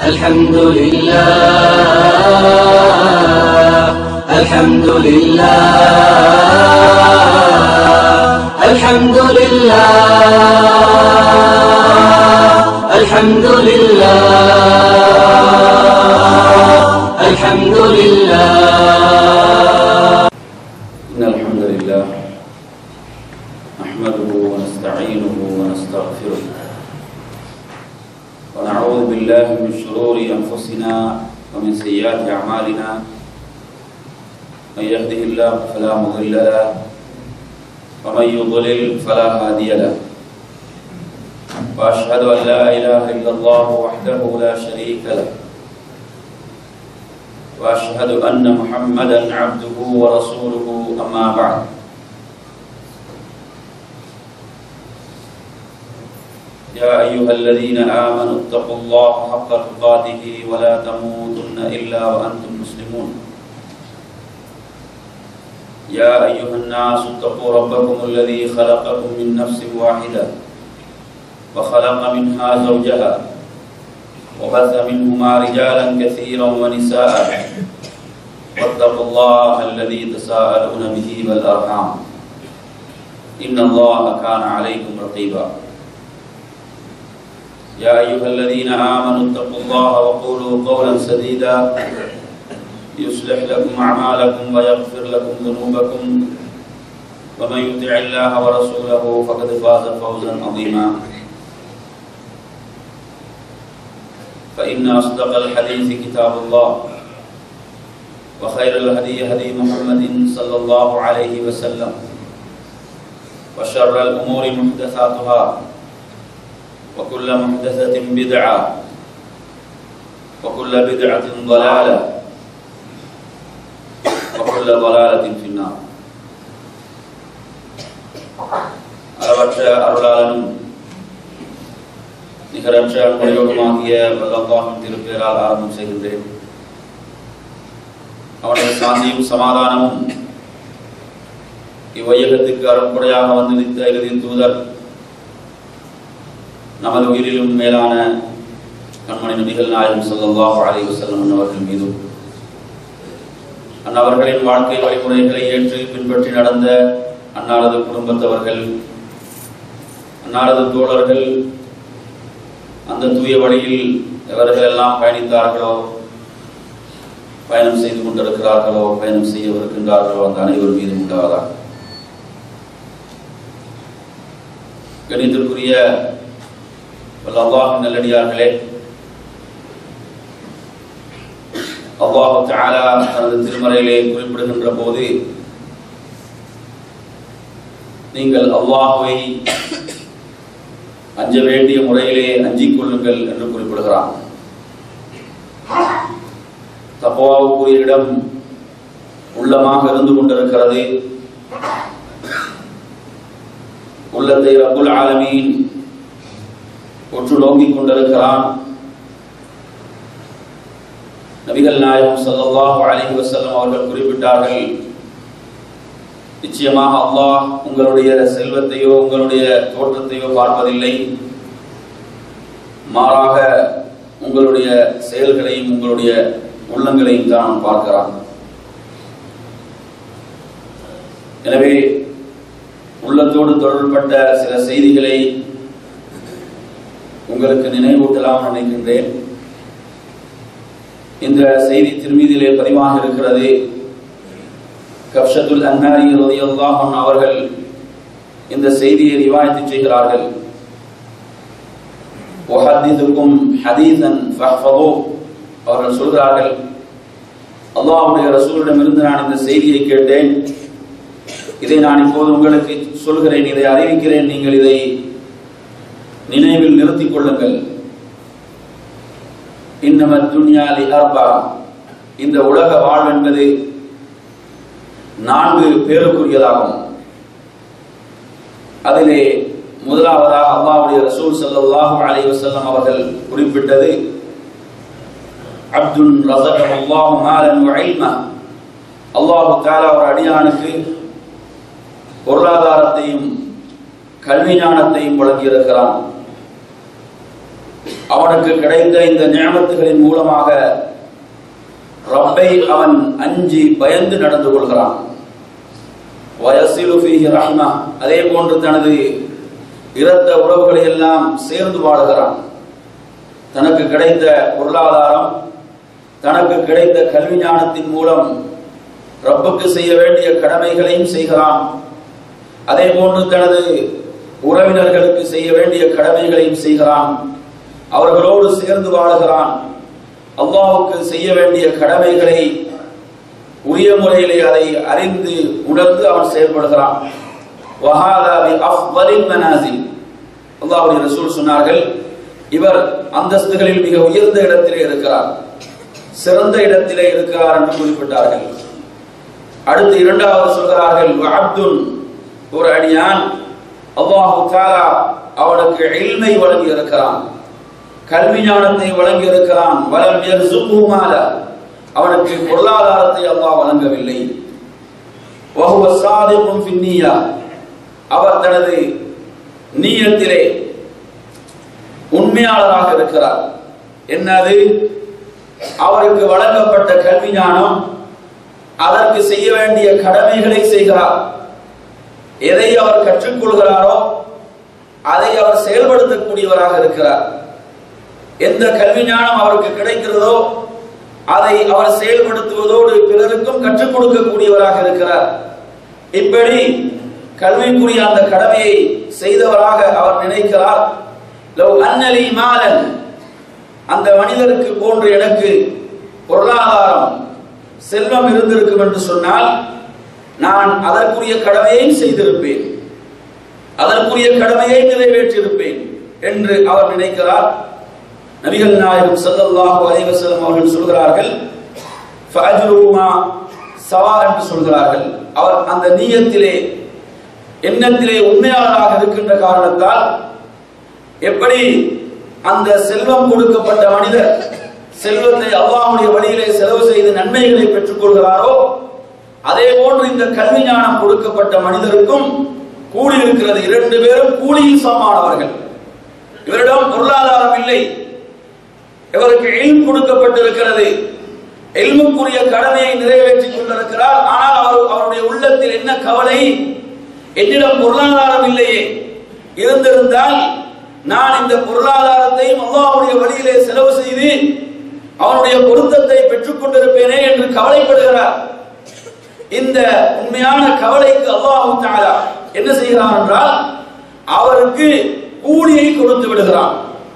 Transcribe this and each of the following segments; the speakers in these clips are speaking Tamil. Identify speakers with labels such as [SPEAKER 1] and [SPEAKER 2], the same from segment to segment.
[SPEAKER 1] الحمد لله الحمد لله الحمد لله الحمد لله الحمد لله
[SPEAKER 2] إن الحمد لله نحمده ونستعينه ونستغفره ونعوذ بالله من شرور أنفسنا ومن سيئات أعمالنا من يهده الله فلا مضل له ومن يضلل فلا هادي له وأشهد أن لا إله إلا الله وحده لا شريك له واشهد ان محمدا عبده ورسوله اما بعد يا ايها الذين امنوا اتقوا الله حق تقاته ولا تموتن الا وانتم مسلمون يا ايها الناس اتقوا ربكم الذي خلقكم من نفس واحده وخلق منها زوجها وبث منهما رجالا كثيرا ونساء واتقوا الله الذي تساءلون به والارحام ان الله كان عليكم رقيبا يا ايها الذين امنوا اتقوا الله وقولوا قولا سديدا يصلح لكم اعمالكم ويغفر لكم ذنوبكم ومن يطع الله ورسوله فقد فاز فوزا عظيما فإن أصدق الحديث كتاب الله وخير الهدي هدي محمد صلى الله عليه وسلم وشر الأمور محدثاتها وكل محدثة بدعة وكل بدعة ضلالة وكل ضلالة في النار அளவற்ற அருளாளனும் நிகரற்ற அன்புடையோடுமாகிய வல்லல்லாஹின் திருப்பேரால் ஆரம்பம் செய்கின்றேன் அவனுடைய சாந்தியும் சமாதானமும் இவ்வையகத்துக்கு அருட்படையாக வந்திருந்த இறுதி தூதர் நமது உயிரிலும் மேலான கண்மணி நபிகள் நாயகம் ஸல்லல்லாஹு அலைஹி வஸல்லம் அவர்கள் மீதும் அன்னவர்களின் வாழ்க்கை வழிமுறைகளை ஏற்று பின்பற்றி நடந்த அன்னாரது குடும்பத்தவர்கள் அன்னாரது தோழர்கள் அந்த தூய வழியில் எவர்கள் எல்லாம் பயணித்தார்களோ பயணம் செய்து கொண்டிருக்கிறார்களோ பயணம் செய்யவிருக்கின்றார்களோ அந்த அனைவர் மீதும் உண்டாவதாக கணிதற்குரிய அல்லாஹ் நல்லடியார்களே அல்லாஹு தஆலா தனது திருமறையிலே குறிப்பிடுகின்ற போது நீங்கள் அல்லாஹுவை அஞ்ச வேண்டிய முறையிலே அஞ்சிக் கொள்ளுங்கள் என்று குறிப்பிடுகிறான் தப்போவுக்குரிய இடம் உள்ளமாக இருந்து கொண்டிருக்கிறது உள்ளத்தை ரபுல் ஆலமீன் உற்று நோக்கிக் கொண்டிருக்கிறான் நபிகள் நாயகம் ஸல்லல்லாஹு அலைஹி வஸல்லம் அவர்கள் குறிப்பிட்டார்கள் நிச்சயமாக அல்லாஹ் உங்களுடைய செல்வத்தையோ உங்களுடைய தோற்றத்தையோ பார்ப்பதில்லை மாறாக உங்களுடைய செயல்களையும் உங்களுடைய உள்ளங்களையும் தான் அவன் பார்க்கிறான் எனவே உள்ளத்தோடு தொடர்பட்ட சில செய்திகளை உங்களுக்கு நினைவூட்டலாம் நினைக்கின்றேன் இந்த செய்தி திருமீதியிலே பதிவாக இருக்கிறது கப்ஷத்துல் அன்னாரி ரலியல்லாஹு அன்ஹு அவர்கள் இந்த செய்தியை ரிவாயத்து செய்கிறார்கள் உஹத்திதுக்கும் ஹதீஸன் ஃபஹ்ஃபது அவர்கள் சொல்கிறார்கள் அல்லாஹ்வுடைய ரசூலிடமிருந்து நான் இந்த செய்தியை கேட்டேன் இதை நான் இப்போது உங்களுக்கு சொல்கிறேன் இதை அறிவிக்கிறேன் நீங்கள் இதை நினைவில் நிறுத்திக் கொள்ளுங்கள் இன்னம துன்யா லி அர்பா இந்த உலக வாழ்வு என்பது நான்கு பேருக்குரியதாகும் அதிலே முதலாவதாக அல்லாஹ்வுடைய ரசூல் ஸல்லல்லாஹு அலைஹி வஸல்லம் அவர்கள் குறிப்பிட்டது அப்துல் ரஸகஹு அல்லாஹு மாலன் வ இல்மா அல்லாஹ் தஆலா ஒரு அடியானுக்கு பொருளாதாரத்தையும் கல்வி ஞானத்தையும் வழங்கியிருக்கிறான் அவனுக்கு கிடைத்த இந்த நியமத்துகளின் மூலமாக ரப்பை அவன் அஞ்சி பயந்து நடந்து கொள்கிறான் வயசிலு ஃபீஹி ரஹ்மா அதே போன்று தனது இரத்த உறவுகளை எல்லாம் சேர்ந்து வாழுகிறான் தனக்கு கிடைத்த பொருளாதாரம் தனக்கு கிடைத்த கல்வி ஞானத்தின் மூலம் ரப்புக்கு செய்ய வேண்டிய கடமைகளையும் செய்கிறான் அதே போன்று தனது உறவினர்களுக்கு செய்ய வேண்டிய கடமைகளையும் செய்கிறான் அவர்களோடு சேர்ந்து வாழுகிறான் அல்லாஹ்வுக்கு செய்ய வேண்டிய கடமைகளை உரிய முறையிலே அதை அறிந்து உணர்ந்து அவன் செயல்படுகிறான் வஹாதா பி அஃவலில் மனாசில் அல்லாஹ்வுடைய ரசூல் சொன்னார்கள் இவர் அந்தஸ்துகளில் மிக உயர்ந்த இடத்திலே இருக்கிறார் சிறந்த இடத்திலே இருக்கிறார் என்று குறிப்பிட்டார்கள் அடுத்து இரண்டாவது சொல்கிறார்கள் அப்துல் ஒரு அடியான் அல்லாஹு தாலா அவனுக்கு இல்மை வழங்கி இருக்கிறான் கல்வி ஞானத்தை வழங்கி இருக்கிறான் வலம் யர்சுகுமால அவனுக்கு பொருளாதாரத்தை அல்லாஹ் வழங்கவில்லை வஹுவ சாதிக்கும் ஃபின்னியா அவர் தனது நீயத்திலே உண்மையாளராக இருக்கிறார் என்னது அவருக்கு வழங்கப்பட்ட கல்வி ஞானம் அதற்கு செய்ய வேண்டிய கடமைகளை செய்கிறார் எதை அவர் கற்றுக்கொள்கிறாரோ அதை அவர் செயல்படுத்தக்கூடியவராக இருக்கிறார் எந்த கல்வி ஞானம் அவருக்கு கிடைக்கிறதோ அதை அவர் செயல்படுத்துவதோடு பிறருக்கும் கற்றுக் கொடுக்கக்கூடியவராக இருக்கிறார் இப்படி கல்விக்குரிய அந்த கடமையை செய்தவராக அவர் நினைக்கிறார் லவ் அன்னலி மாலன் அந்த மனிதருக்கு போன்று எனக்கு பொருளாதாரம் செல்வம் இருந்திருக்கும் என்று சொன்னால் நான் அதற்குரிய கடமையையும் செய்திருப்பேன் அதற்குரிய கடமையை நிறைவேற்றியிருப்பேன் என்று அவர் நினைக்கிறார் நபிகள் நாயகம் ஸல்லல்லாஹு அலைஹி வஸல்லம் அவர்கள் சொல்கிறார்கள் ஃபஅஜ்ருஹுமா சவா என்று சொல்கிறார்கள் அவர் அந்த நீயத்திலே எண்ணத்திலே உண்மையாளராக இருக்கின்ற காரணத்தால் எப்படி அந்த செல்வம் கொடுக்கப்பட்ட மனிதர் செல்வத்தை அல்லாஹ்வுடைய வழியிலே செலவு செய்து நன்மைகளை பெற்றுக் கொள்கிறாரோ அதே போன்று இந்த கல்வி ஞானம் கொடுக்கப்பட்ட மனிதருக்கும் கூலி இருக்கிறது இரண்டு பேரும் கூலியில் சமமானவர்கள் இவரிடம் பொருளாதாரம் இல்லை இவருக்கு எல்ம் கொடுக்கப்பட்டிருக்கிறது எல்முக்குரிய கடமையை நிறைவேற்றிக் கொண்டிருக்கிறார் ஆனால் அவர் அவருடைய உள்ளத்தில் என்ன கவலை என்னிடம் பொருளாதாரம் இல்லையே இருந்திருந்தால் நான் இந்த பொருளாதாரத்தையும் அல்லாஹ்வுடைய வழியிலே செலவு செய்து அவனுடைய பொருத்தத்தை பெற்றுக் கொண்டிருப்பேனே என்று கவலைப்படுகிறார் இந்த உண்மையான கவலைக்கு அல்லாஹு தஆலா என்ன செய்கிறான் என்றால் அவருக்கு கூலியை கொடுத்து விடுகிறான்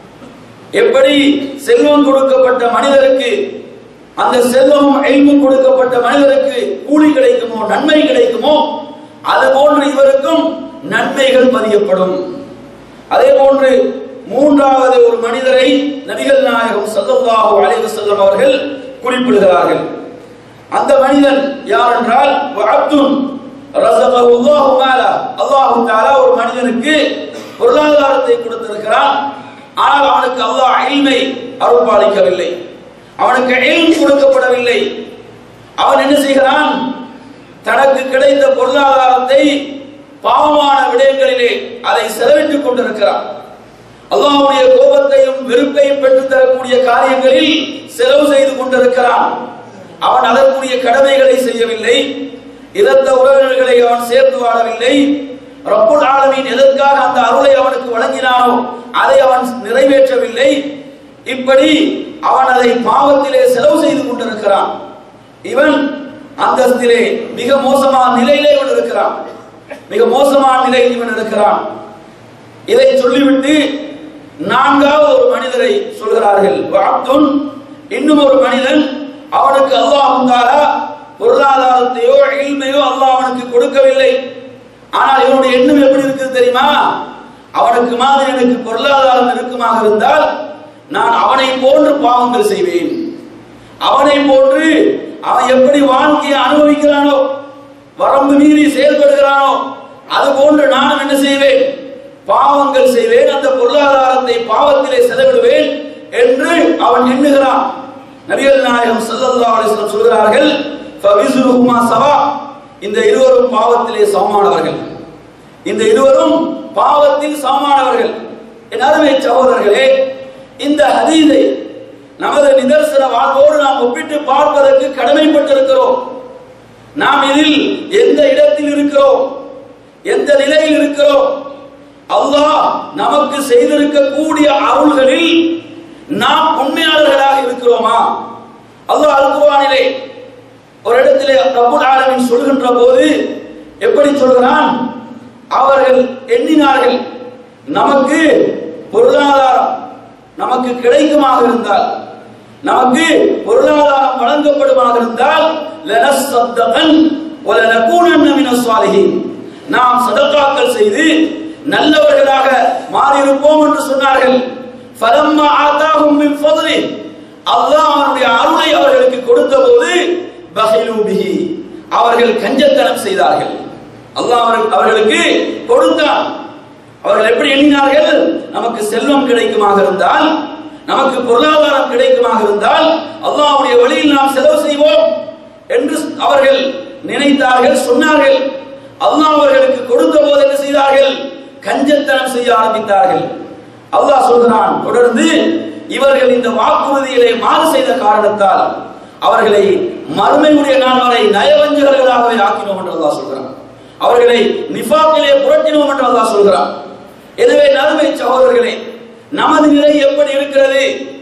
[SPEAKER 2] எப்படி செல்வம் கொடுக்கப்பட்ட மனிதருக்கு அந்த செல்வமும் எல்மும் கொடுக்கப்பட்ட மனிதருக்கு கூலி கிடைக்குமோ நன்மை கிடைக்குமோ அது போன்று இவருக்கும் நன்மைகள் பதியப்படும் அதே போன்று மூன்றாவது ஒரு மனிதரை நபிகள் நாயகம் ஸல்லல்லாஹு அலைஹி வஸல்லம் அவர்கள் குறிப்பிடுகிறார்கள் அந்த மனிதன் யார் என்றால் அப்துன் ரஸகஹு அல்லாஹு மாலா அல்லாஹ் தஆலா ஒரு மனிதனுக்கு பொருளாதாரத்தை கொடுத்திருக்கிறான் ஆனால் அவனுக்கு அல்லாஹ் இல்மை அருள்பாலிக்கவில்லை அவனுக்கு இல்ம் கொடுக்கப்படவில்லை அவன் என்ன செய்கிறான் தனக்கு கிடைத்த பொருளாதாரத்தை பாவமான விடயங்களிலே அதை செலவிட்டுக் கொண்டிருக்கிறான் அல்லாஹ்வுடைய கோபத்தையும் வெறுப்பையும் பெற்றுத் தரக்கூடிய காரியங்களில் செலவு செய்து கொண்டிருக்கிறான் அவன் அதற்குரிய கடமைகளை செய்யவில்லை இரத்த உறவினர்களை அவன் சேர்த்து வாழவில்லை ரப்புல் ஆலமீன் எதற்காக அந்த அருளை அவனுக்கு வழங்கினானோ அதை அவன் நிறைவேற்றவில்லை இப்படி அவன் அதை பாவத்திலே செலவு செய்து கொண்டிருக்கிறான் இவன் அந்தஸ்திலே மிக மோசமான நிலையிலே இவன் இருக்கிறான் மிக மோசமான நிலையில் இவன் இருக்கிறான் இதை சொல்லிவிட்டு நான்காவது ஒரு மனிதரை சொல்கிறார்கள் அப்துன் இன்னும் ஒரு மனிதன் அவனுக்கு அல்லாஹ் தாலா பொருளாதாரத்தையோ இல்மையோ அல்லாஹ் அவனுக்கு கொடுக்கவில்லை ஆனால் இவனுடைய எண்ணம் எப்படி இருக்குது தெரியுமா அவனுக்கு மாதிரி எனக்கு பொருளாதாரம் இருக்குமாக இருந்தால் நான் அவனை போன்று பாவங்கள் செய்வேன் அவனை போன்று அவன் எப்படி வாழ்க்கையை அனுபவிக்கிறானோ வரம்பு மீறி செயல்படுகிறானோ அது போன்று நானும் என்ன செய்வேன் பாவங்கள் செய்வேன் அந்த பொருளாதாரத்தை பாவத்திலே செலவிடுவேன் என்று அவன் எண்ணுகிறான் நபிகள் நாயகம் ஸல்லல்லாஹு அலைஹி வஸல்லம் சொல்கிறார்கள் ஃபவிஸ்ருஹுமா சவா இந்த இருவரும் பாவத்திலே சமமானவர்கள் இந்த இருவரும் பாவத்தில் சமமானவர்கள் என் அருமை சகோதரர்களே இந்த ஹதீதை நமது நிதர்சன வாழ்வோடு நாம் ஒப்பிட்டு பார்ப்பதற்கு கடமைப்பட்டிருக்கிறோம் நாம் இதில் எந்த இடத்தில் இருக்கிறோம் எந்த நிலையில் இருக்கிறோம் அல்லாஹ் நமக்கு செய்திருக்கக்கூடிய அருள்களில் நாம் உண்மையாளர்களாக இருக்கிறோமா அல்லாஹ் அல் குர்ஆனிலே ஒரு இடத்திலே ரப்புல் ஆலமீன் சொல்கின்ற போது எப்படி சொல்கிறான் அவர்கள் எண்ணினார்கள் நமக்கு பொருளாதாரம் நமக்கு கிடைக்குமாக இருந்தால் நமக்கு பொருளாதாரம் வழங்கப்படுமாக இருந்தால் லனஸ்ஸத்தகன் வலனகூனன்ன மினஸ் சாலிஹீன் நாம் சதகாக்கள் செய்து நல்லவர்களாக மாறியிருப்போம் என்று சொன்னார்கள் ஃபலம்மா ஆதாஹும் மின் ஃபضلி அல்லாஹ் அவனுடைய அருளை அவர்களுக்கு கொடுத்த போது பஹிலு பிஹி அவர்கள் கஞ்சத்தனம் செய்தார்கள் அல்லாஹ் அவர்கள் அவர்களுக்கு கொடுத்தான் அவர்கள் எப்படி எண்ணினார்கள் நமக்கு செல்வம் கிடைக்குமாக இருந்தால் நமக்கு பொருளாதாரம் கிடைக்குமாக இருந்தால் அல்லாஹ்வுடைய வழியில் நாம் செலவு செய்வோம் என்று அவர்கள் நினைத்தார்கள் சொன்னார்கள் அல்லாஹ் அவர்களுக்கு கொடுத்த போது என்ன செய்தார்கள் கஞ்சத்தனம் செய்ய ஆரம்பித்தார்கள் அல்லாஹ் சொல்கிறான் தொடர்ந்து இவர்கள் இந்த வாக்குறுதிகளை மாறு செய்த காரணத்தால் அவர்களை மறுமையுடைய நாள் வரை நயவஞ்சகர்களாகவே ஆக்கினோம் என்று அல்லாஹ் சொல்கிறான் அவர்களை நிஃபாக்கிலே புரட்டினோம் என்று அல்லாஹ் சொல்கிறான் எனவே நறுமை சகோதரர்களே நமது நிலை எப்படி இருக்கிறது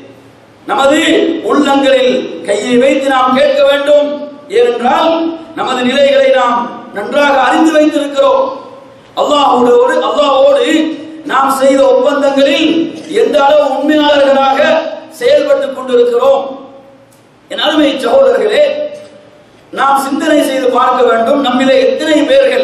[SPEAKER 2] நமது உள்ளங்களில் கையை வைத்து நாம் கேட்க வேண்டும் ஏனென்றால் நமது நிலைகளை நாம் நன்றாக அறிந்து வைத்திருக்கிறோம் அல்லாஹோடு அல்லாஹோடு நாம் செய்த ஒப்பந்தங்களில் எந்த அளவு உண்மையாளர்களாக செயல்பட்டுக் கொண்டிருக்கிறோம் என் அருமை சகோதரர்களே நாம் சிந்தனை செய்து பார்க்க வேண்டும் நம்மிலே எத்தனை பேர்கள்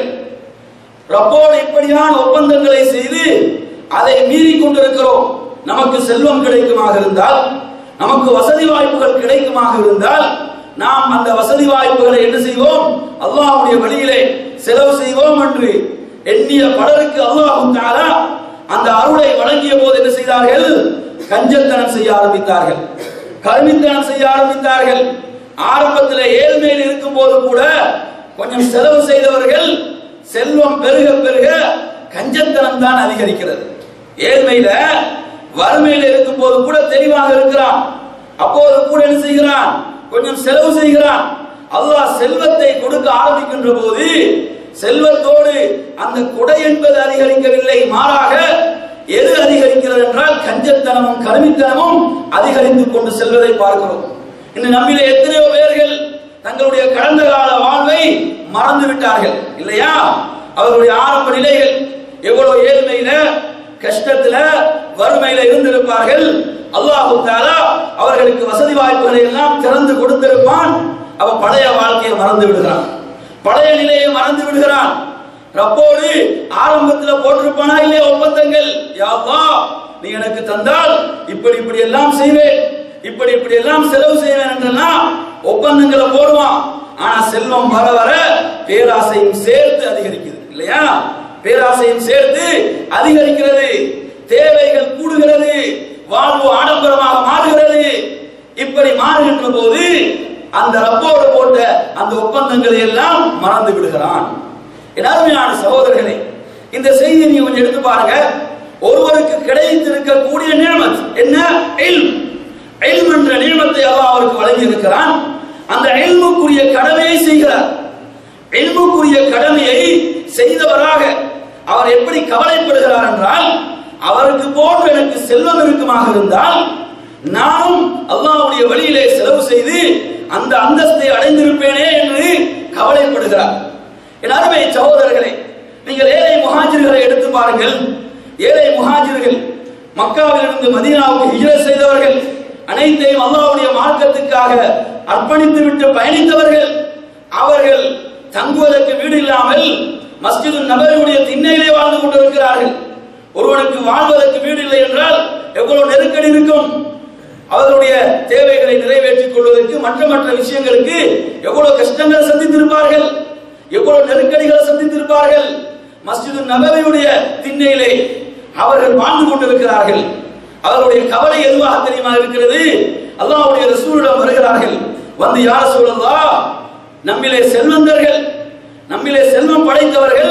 [SPEAKER 2] ரப்போடு இப்படியான ஒப்பந்தங்களை செய்து அதை மீறி கொண்டிருக்கிறோம் நமக்கு செல்வம் கிடைக்குமாக இருந்தால் நமக்கு வசதி வாய்ப்புகள் கிடைக்குமாக இருந்தால் நாம் அந்த வசதி வாய்ப்புகளை என்ன செய்வோம் அல்லாஹ்வுடைய வழியிலே செலவு செய்வோம் என்று எண்ணிய பலருக்கு அல்லாஹ் தஆலா அந்த அருளை வழங்கிய போது என்ன செய்தார்கள் கஞ்சத்தனம் செய்ய ஆரம்பித்தார்கள் கருமித்தனம் செய்ய ஆரம்பித்தார்கள் ஆரம்பத்தில் ஏழ்மையில் இருக்கும் போது கூட கொஞ்சம் செலவு செய்தவர்கள் செல்வம் பெருக பெருக கஞ்சத்தனம் தான் அதிகரிக்கிறது ஏழ்மையில வறுமையில இருக்கும் போது கூட தெளிவாக இருக்கிறான் அப்போது கூட என்ன செய்கிறான் கொஞ்சம் செலவு செய்கிறான் அல்லாஹ் செல்வத்தை கொடுக்க ஆரம்பிக்கின்ற போது செல்வத்தோடு அந்த கொடை என்பது அதிகரிக்கவில்லை மாறாக எது அதிகரிக்கிறது என்றால் கஞ்சத்தனமும் கருமித்தனமும் அதிகரித்துக் கொண்டு செல்வதை பார்க்கிறோம் இன்று நம்மிலே எத்தனையோ பேர்கள் தங்களுடைய கடந்த கால வாழ்வை மறந்து விட்டார்கள் இல்லையா அவர்களுடைய ஆரம்ப நிலைகள் எவ்வளவு ஏழ்மையில கஷ்டத்துல வறுமையில இருந்திருப்பார்கள் அல்லாஹு தாலா அவர்களுக்கு வசதி வாய்ப்புகளை எல்லாம் திறந்து கொடுத்திருப்பான் அவ பழைய வாழ்க்கையை மறந்து விடுகிறான் பழைய நிலையை மறந்து விடுகிறான் ரப்போடு ஆரம்பத்துல போட்டிருப்பானா இல்லையா ஒப்பந்தங்கள் யா அல்லாஹ் நீ எனக்கு தந்தால் இப்படி இப்படி எல்லாம் செய்வேன் இப்படி இப்படி எல்லாம் செலவு செய்வேன் என்றெல்லாம் ஒப்பந்தங்களை போடுவான் ஆனா செல்வம் வர வர பேராசையும் சேர்த்து அதிகரிக்குது இல்லையா பேராசையும் சேர்த்து அதிகரிக்கிறது தேவைகள் கூடுகிறது வாழ்வு ஆடம்பரமாக மாறுகிறது இப்படி மாறுகின்ற போது அந்த ரப்போடு போட்ட அந்த ஒப்பந்தங்களை எல்லாம் மறந்து விடுகிறான் என் அருமையான சகோதரர்களே இந்த செய்தியை நீங்க கொஞ்சம் எடுத்து பாருங்க ஒருவருக்கு கிடைத்திருக்கக்கூடிய நியமத் என்ன இல்ம் இல்ம் என்ற நியமத்தை அல்லாஹ் அவருக்கு வழங்கி இருக்கிறான் அந்த இல்முக்குரிய கடமையை செய்கிறார் இல்முக்குரிய கடமையை செய்தவராக அவர் எப்படி கவலைப்படுகிறார் என்றால் அவருக்கு போன்று எனக்கு செல்வம் இருக்குமாக இருந்தால் நானும் அல்லாஹ்வுடைய வழியிலே செலவு செய்து அந்த அந்தஸ்தை அடைந்திருப்பேனே என்று கவலைப்படுகிறார் என் அருமை சகோதரர்களே நீங்கள் ஏழை முஹாஜிர்களை எடுத்து பாருங்கள் ஏழை முஹாஜிர்கள் மக்காவிலிருந்து மதீனாவுக்கு ஹிஜ்ரத் செய்தவர்கள் அனைத்தையும் அல்லாஹ்வுடைய மார்க்கத்துக்காக அர்ப்பணித்து விட்டு பயணித்தவர்கள் அவர்கள் தங்குவதற்கு வீடு இல்லாமல் மஸ்ஜிது நபருடைய திண்ணையிலே வாழ்ந்து கொண்டிருக்கிறார்கள் ஒருவனுக்கு வாழ்வதற்கு வீடு இல்லை என்றால் எவ்வளவு நெருக்கடி இருக்கும் அவர்களுடைய தேவைகளை நிறைவேற்றிக் கொள்வதற்கு மற்ற மற்ற விஷயங்களுக்கு எவ்வளவு கஷ்டங்களை சந்தித்திருப்பார்கள் எவ்வளவு நெருக்கடிகளை சந்தித்திருப்பார்கள் மஸ்ஜிது நபவியுடைய திண்ணையிலே அவர்கள் வாழ்ந்து கொண்டிருக்கிறார்கள் அவர்களுடைய கவலை எதுவாக தெரியுமா இருக்கிறது அல்லாஹ்வுடைய ரசூலிடம் வருகிறார்கள் வந்து யார் சொல்லலாம் நம்மிலே செல்வந்தர்கள் நம்மிலே செல்வம் படைத்தவர்கள்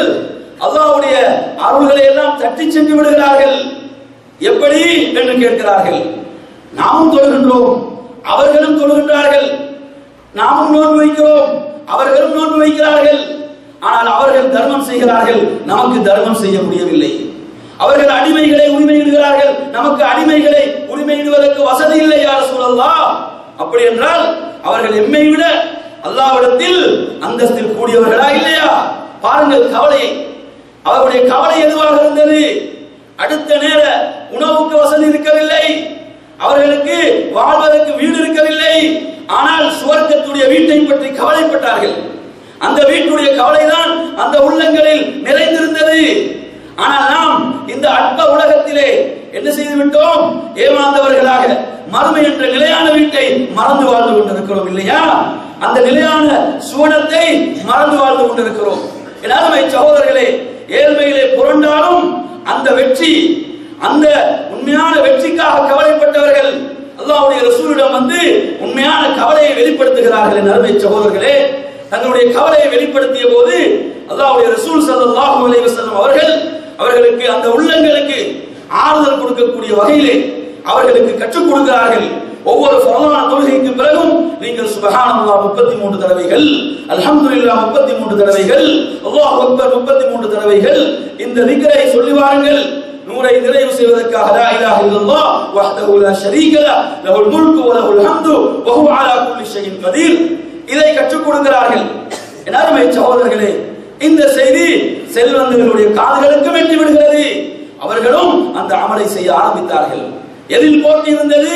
[SPEAKER 2] அல்லாஹ்வுடைய அருள்களை எல்லாம் தட்டி சென்று விடுகிறார்கள் எப்படி என்று கேட்கிறார்கள் நாமும் தொழுகின்றோம் அவர்களும் தொழுகின்றார்கள் நாமும் நோன்பு வைக்கிறோம் அவர்களும் நோன்பு வைக்கிறார்கள் ஆனால் அவர்கள் தர்மம் செய்கிறார்கள் நமக்கு தர்மம் செய்ய முடியவில்லை அவர்கள் அடிமைகளை உரிமையிடுகிறார்கள் நமக்கு அடிமைகளை உரிமையிடுவதற்கு வசதி இல்லை யார் சொல்லலாம் அப்படி என்றால் அவர்கள் எம்மை விட அல்லாவிடத்தில் அந்தஸ்தில் கூடியவர்களா இல்லையா பாருங்கள் கவலையை அவர்களுடைய கவலை எதுவாக இருந்தது அடுத்த நேர உணவுக்கு வசதி இருக்கவில்லை அவர்களுக்கு வாழ்வதற்கு வீடு இருக்கவில்லை ஆனால் சுவர்க்கத்துடைய வீட்டை பற்றி கவலைப்பட்டார்கள் அந்த வீட்டுடைய கவலைதான் அந்த உள்ளங்களில் நிறைந்திருந்தது ஆனால் நாம் இந்த அற்ப உலகத்திலே என்ன செய்து விட்டோம் ஏமாந்தவர்களாக மறுமை என்ற நிலையான வீட்டை மறந்து வாழ்ந்து கொண்டிருக்கிறோம் இல்லையா அந்த நிலையான சுவனத்தை மறந்து வாழ்ந்து கொண்டிருக்கிறோம் என் அருமை சகோதரர்களே ஏழ்மையிலே புரண்டாலும் அந்த வெற்றி அந்த உண்மையான வெற்றிக்காக கவலைப்பட்டவர்கள் அல்லாஹ்வுடைய ரசூலிடம் வந்து உண்மையான கவலையை வெளிப்படுத்துகிறார்கள் என் அருமை சகோதரர்களே தங்களுடைய கவலையை வெளிப்படுத்திய போது அல்லாஹ்வுடைய ரசூல் ஸல்லல்லாஹு அலைஹி வஸல்லம் அவர்கள் அவர்களுக்கு அந்த உள்ளங்களுக்கு ஆறுதல் கொடுக்கக்கூடிய வகையிலே அவர்களுக்கு கற்றுக் கொடுக்கிறார்கள் ஒவ்வொரு ஃபரலான தொழுகைக்கு பிறகும் நீங்கள் சுபஹானல்லாஹ் 33 தடவைகள் அல்ஹம்துலில்லாஹ் 33 தடவைகள் அல்லாஹ் அக்பர் 33 தடவைகள் இந்த திக்ரை சொல்லி வாருங்கள் நூரை நிறைவு செய்வதற்காக லா இலாஹ இல்லல்லாஹ் வஹ்தஹு லா ஷரீக லஹ் லஹுல் முல்கு வ லஹுல் ஹம்து வ ஹுவ அலா குல்லி ஷைஇன் கதீர் இதை கற்றுக் கொடுக்கிறார்கள் என் அருமை சகோதரர்களே இந்த செய்தி செல்வந்தர்களுடைய காதுகளுக்கும் எட்டி விடுகிறது அவர்களும் அந்த அமலை செய்ய ஆரம்பித்தார்கள் எதில் போட்டி இருந்தது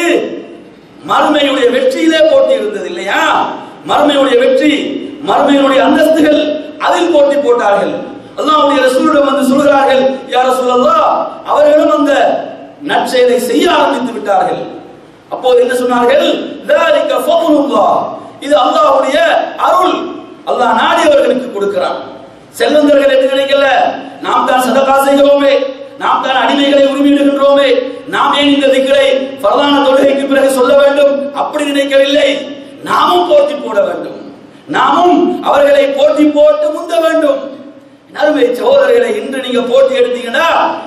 [SPEAKER 2] மறுமையுடைய வெற்றியிலே போட்டி இருந்தது இல்லையா மறுமையுடைய வெற்றி மறுமையுடைய அந்தஸ்துகள் அதில் போட்டி போட்டார்கள் அல்லாஹ்வுடைய ரசூலிடம் வந்து சொல்கிறார்கள் யார சொல்லலாம் அவர்களும் அந்த நற்செயலை செய்ய ஆரம்பித்து விட்டார்கள் அப்போது என்ன சொன்னார்கள் ذَلِكَ فَضْلُ اللَّهِ இது அல்லாஹ்வுடைய அருள் அல்லாஹ் நாடியவர்களுக்கு கொடுக்கிறான் செல்வந்தர்கள் என்று நினைக்கல நாம் தான் சதகா செய்கிறோமே நாம் தான் அடிமைகளை உரிமையிடுகின்றோமே நாம் ஏன் இந்த திக்கரை பிரதான தொழுகைக்கு பிறகு சொல்ல வேண்டும் அப்படி நினைக்கவில்லை நாமும் போட்டி போட வேண்டும் நாமும் அவர்களை போட்டி போட்டு முந்த வேண்டும் நறுமை சகோதரர்களை இன்று நீங்க போட்டி எடுத்தீங்கன்னா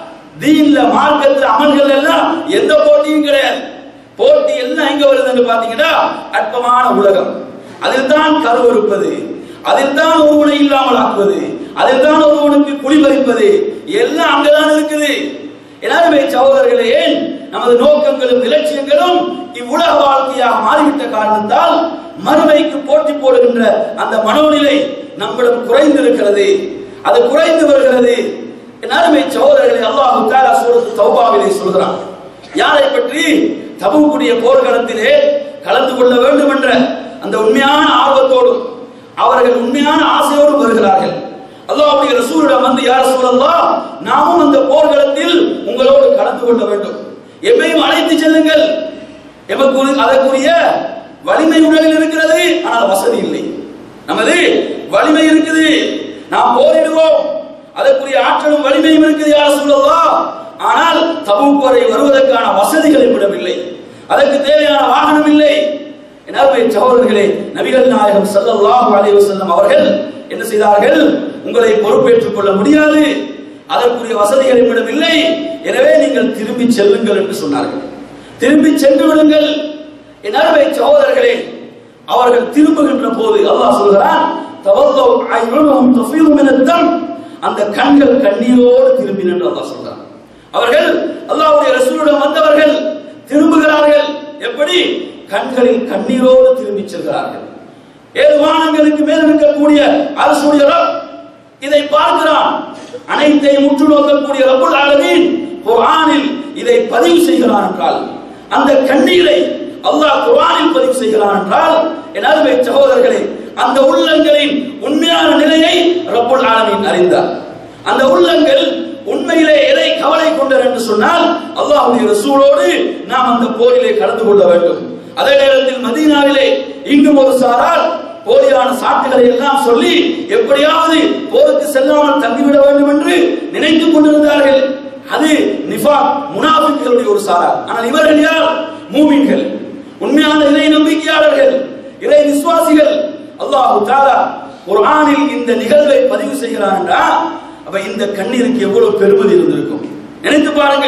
[SPEAKER 2] தீன்ல மார்க்கத்துல அமல்கள் எல்லாம் எந்த போட்டியும் கிடையாது போட்டி எல்லாம் எங்க வருதுன்னு பாத்தீங்கன்னா அற்பமான உலகம் அதில் தான் கருவறுப்பது அதில் தான் ஒருவனை இல்லாமல் ஆக்குவது அதில் தான் ஒருவனுக்கு குளிபறிப்பது எல்லாம் அங்கதான் இருக்குது எல்லாருமே சகோதரர்களே ஏன் நமது நோக்கங்களும் இலட்சியங்களும் இவ்வுலக வாழ்க்கையாக மாறிவிட்ட காரணத்தால் மறுமைக்கு போட்டி போடுகின்ற அந்த மனோநிலை நம்மிடம் குறைந்திருக்கிறது அது குறைந்து வருகிறது என் அருமை சகோதரர்களை அல்லாஹு தாலா சூரத்து தௌபாவிலே சொல்கிறான் யாரை பற்றி தபுக்குடைய போர்க்களத்திலே கலந்து கொள்ள வேண்டும் என்ற அந்த உண்மையான ஆர்வத்தோடும் அவர்கள் உண்மையான ஆசையோடும் வருகிறார்கள் அல்லாஹ்வுடைய ரசூலிடம் வந்து யார் சொல்லலாம் நாமும் அந்த போர்க்களத்தில் உங்களோடு கலந்து கொள்ள வேண்டும் எம்மையும் அழைத்து செல்லுங்கள் எமக்கு அதற்குரிய வலிமை உடலில் இருக்கிறது ஆனால் வசதி இல்லை நமது வலிமை இருக்குது நாம் போரிடுவோம் அதற்குரிய ஆற்றலும் வலிமையும் இருக்குது யார் சொல்லலாம் ஆனால் தபூக் வரை வருவதற்கான வசதிகள் விடவில்லை அதற்கு தேவையான வாகனம் இல்லை எனவே சகோதரர்களே நபிகள் நாயகம் ஸல்லல்லாஹு அலைஹி வஸல்லம் அவர்கள் என்ன செய்தார்கள் உங்களை பொறுப்பேற்றுக் கொள்ள முடியாது அதற்குரிய வசதிகள் என்னிடம் இல்லை எனவே நீங்கள் திரும்பி செல்லுங்கள் என்று சொன்னார்கள் திரும்பி சென்று விடுங்கள் என் அருமை சகோதரர்களே அவர்கள் திரும்புகின்ற போது அல்லாஹ் சொல்கிறான் தவல்லோ ஐயுனும் தஃபீது மினத் தம் அந்த கண்கள் கண்ணீரோடு திரும்பின என்று அல்லாஹ் சொல்றான் அவர்கள் அல்லாஹ்வுடைய ரசூலிடம் வந்தவர்கள் திரும்புகிறார்கள் எப்படி கண்களில் கண்ணீரோடு திரும்பி செல்கிறார்கள் ஏழு வானங்களுக்கு மேல் இருக்கக்கூடிய அரசுடைய ரப் இதை பார்க்கிறான் அனைத்தையும் உற்று நோக்கக்கூடிய ரப்புல் ஆலமீன் குர்ஆனில் இதை பதிவு செய்கிறான் என்றால் அந்த கண்ணீரை அல்லாஹ் குர்ஆனில் பதிவு செய்கிறான் என்றால் என் அருமை சகோதரர்களே அந்த உள்ளங்களின் உண்மையான நிலையை ரப்புல் ஆலமீன் அறிந்தார் அந்த உள்ளங்கள் உண்மையிலே எதை கவலை கொண்டர் என்று சொன்னால் அல்லாஹ்வுடைய ரசூலோடு நாம் அந்த போரிலே கலந்து கொள்ள வேண்டும் அதே நேரத்தில் மதீனாவிலே இங்கும் ஒரு சாரார் போலியான சாட்டுகளை எல்லாம் சொல்லி எப்படியாவது போருக்கு செல்லாமல் தங்கிவிட வேண்டும் என்று நினைத்துக் கொண்டிருந்தார்கள் அது நிஃபா முனாஃபிக்களுடைய ஒரு சாரார் ஆனால் இவர்கள் யார் மூமின்கள் உண்மையான இறை நம்பிக்கையாளர்கள் இறை விசுவாசிகள் அல்லாஹு தாலா குர்ஆனில் இந்த நிகழ்வை பதிவு செய்கிறான் என்றா அப்ப இந்த கண்ணீருக்கு எவ்வளவு பெருமதி இருந்திருக்கும் நினைத்து பாருங்கள்